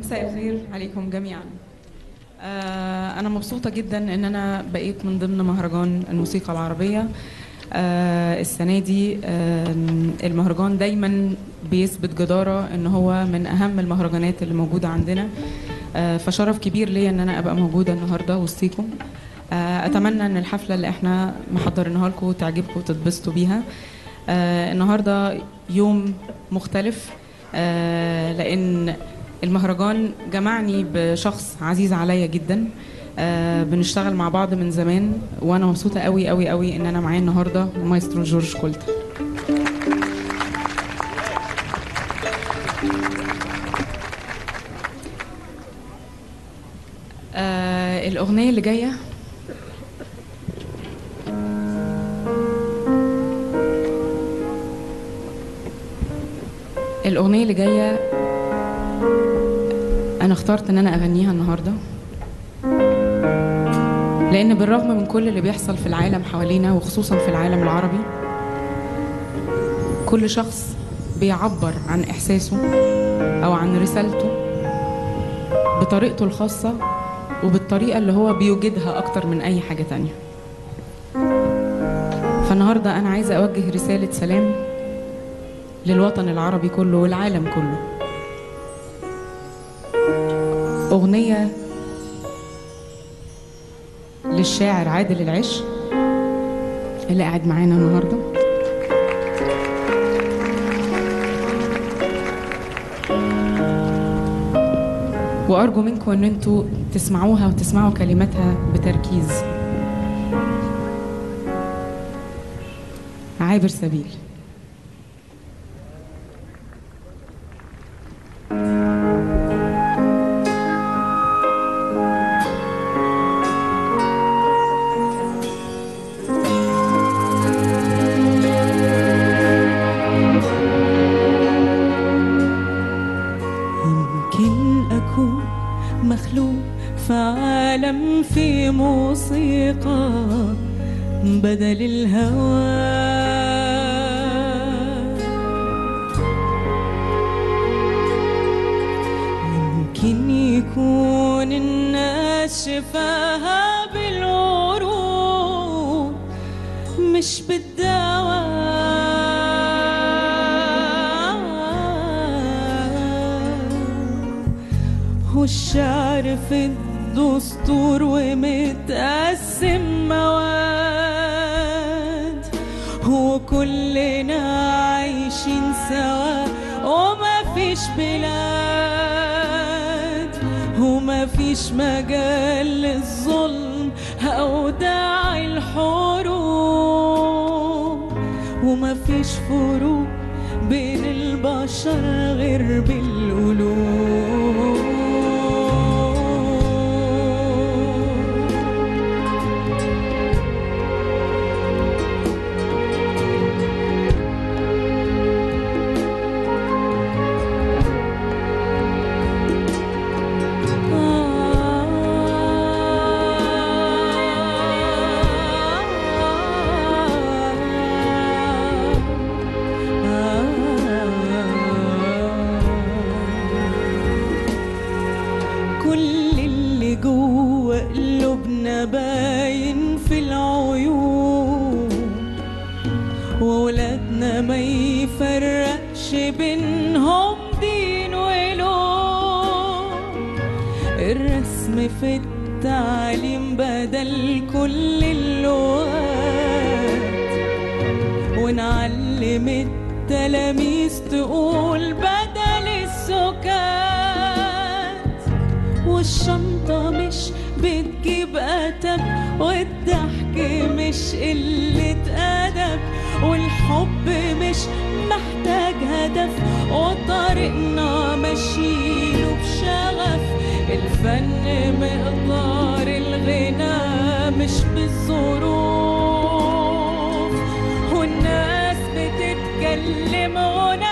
مساء الخير عليكم جميعا آه، أنا مبسوطة جدا إن أنا بقيت من ضمن مهرجان الموسيقى العربية آه، السنة دي آه، المهرجان دايما بيثبت جدارة إن هو من أهم المهرجانات اللي موجودة عندنا آه، فشرف كبير ليا إن أنا أبقى موجودة النهاردة وسطيكم آه، أتمنى إن الحفلة اللي إحنا محضرينها لكم تعجبكم وتتبسطوا بيها آه، النهاردة يوم مختلف آه، لأن المهرجان جمعني بشخص عزيز عليا جدا آه بنشتغل مع بعض من زمان وانا مبسوطه قوي قوي قوي ان انا معاه النهارده مايسترو جورج كولتا آه الاغنيه اللي جايه الاغنيه اللي جايه انا اخترت ان انا اغنيها النهارده لان بالرغم من كل اللي بيحصل في العالم حوالينا وخصوصا في العالم العربي كل شخص بيعبر عن احساسه او عن رسالته بطريقته الخاصه وبالطريقه اللي هو بيوجدها اكتر من اي حاجه تانية فالنهارده انا عايزه اوجه رساله سلام للوطن العربي كله والعالم كله أغنية للشاعر عادل العش اللي قاعد معانا النهارده وأرجو منكم إن انتوا تسمعوها وتسمعوا كلماتها بتركيز عابر سبيل يمكن أكون مخلوق في عالم في موسيقى بدل الهوى يمكن يكون الناس شفاها بالورود مش بالدواء والشعر في الدستور ومتقسم مواد وكلنا عايشين سوا وما فيش بلاد وما فيش مجال للظلم أو داعي الحروب وما فيش فروق بين البشر غير بالقلوب كل اللي جوه قلوبنا باين في العيون وولادنا ما يفرقش بينهم دين ولون الرسم في التعليم بدل كل اللغات ونعلم التلاميذ تقول بدل السكات والشنطة مش بتجيب أدب والضحك مش قلة أدب والحب مش محتاج هدف وطريقنا ماشيينه بشغف الفن مقدار الغنى مش بالظروف والناس بتتكلم غنى